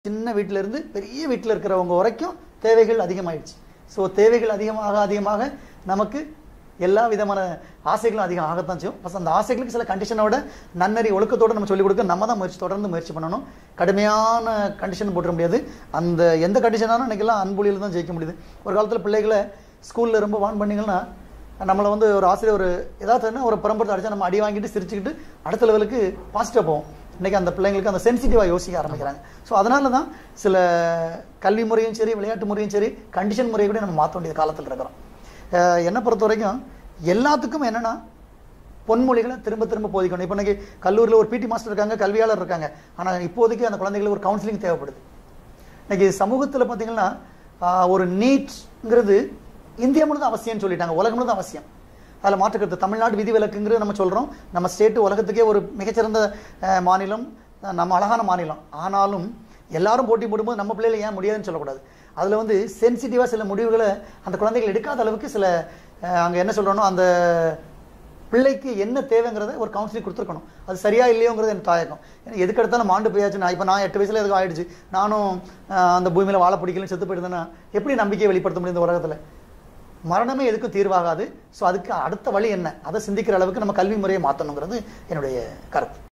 சின்ன வீட்டில இருந்து பெரிய வீட்டில் இருக்கிறவங்க வரைக்கும் தேவைகள் அதிகமாயிடுச்சு ஸோ தேவைகள் அதிகமாக அதிகமாக நமக்கு எல்லா விதமான ஆசைகளும் அதிகம் ஆகத்தான் செய்யும் ஃபஸ்ட் அந்த ஆசைகளுக்கு சில கண்டிஷனோட நன்னறி ஒழுக்கத்தோட நம்ம சொல்லிக் கொடுக்க நம்ம தான் முயற்சி தொடர்ந்து முயற்சி பண்ணணும் கடுமையான கண்டிஷன் போட்டுற முடியாது அந்த எந்த கண்டிஷனாலும் இன்னைக்கெல்லாம் அன்பொழியில் தான் ஜெயிக்க முடியுது ஒரு காலத்தில் பிள்ளைகளை ஸ்கூலில் ரொம்ப வான் பண்ணீங்கன்னா நம்மளை வந்து ஒரு ஆசிரியர் ஒரு ஏதாவது ஒரு பரம்பரை அடிச்சா நம்ம அடி வாங்கிட்டு சிரிச்சுக்கிட்டு அடுத்த லெவலுக்கு பாசிட்டிவாக போவோம் இன்னைக்கு அந்த பிள்ளைங்களுக்கு அந்த சென்சிட்டிவாக யோசிக்க ஆரம்பிக்கிறாங்க ஸோ அதனால தான் சில கல்வி முறையும் சரி விளையாட்டு முறையும் சரி கண்டிஷன் முறையை கூட நம்ம மாற்ற வேண்டிய காலத்தில் இருக்கிறோம் அஹ் என்னை பொறுத்த வரைக்கும் எல்லாத்துக்கும் என்னன்னா பொன்மொழிகளை திரும்ப திரும்ப போதிக்கணும் இப்போ இன்னைக்கு கல்லூரியில் ஒரு பிடி மாஸ்டர் இருக்காங்க கல்வியாளர் இருக்காங்க ஆனால் இப்போதைக்கு அந்த குழந்தைகளுக்கு ஒரு கவுன்சிலிங் தேவைப்படுது இன்னைக்கு சமூகத்தில் பார்த்தீங்கன்னா ஆஹ், ஒரு நீட்ங்கிறது இந்தியா முழுதும் அவசியம்னு சொல்லிட்டாங்க உலகம் முழுதும் அவசியம் அதில் மாற்றுக்கிறது தமிழ்நாடு விதிவிலக்குங்கிறது நம்ம சொல்கிறோம் நம்ம ஸ்டேட்டு உலகத்துக்கே ஒரு மிகச்சிறந்த ஆஹ், மாநிலம் ஆஹ், நம்ம அழகான மாநிலம் ஆனாலும் எல்லாரும் போட்டி போடும்போது நம்ம பிள்ளைகளை ஏன் முடியாதுன்னு சொல்லக்கூடாது அதில் வந்து சென்சிட்டிவாக சில முடிவுகளை அந்த குழந்தைகள் எடுக்காத அளவுக்கு சில அங்கே என்ன சொல்கிறோனோ அந்த பிள்ளைக்கு என்ன தேவைங்கிறத ஒரு கவுன்சிலிங் கொடுத்துருக்கணும் அது சரியா இல்லையோங்கிறது எனக்கு தாயக்கம் ஏன்னா எதுக்கு எடுத்தாலும் மாண்டு போயாச்சு நான் இப்போ நான் எட்டு வயசுல எதுவும் ஆயிடுச்சு நானும் ஆஹ், அந்த பூமியில வாழ பிடிக்கலன்னு செத்து போயிருந்தேன்னா எப்படி நம்பிக்கையை வெளிப்படுத்த முடியும் இந்த உலகத்துல மரணமே எதுக்கும் தீர்வாகாது ஸோ அதுக்கு அடுத்த வழி என்ன அதை சிந்திக்கிற அளவுக்கு நம்ம கல்வி முறையை மாற்றணுங்கிறது என்னுடைய கருத்து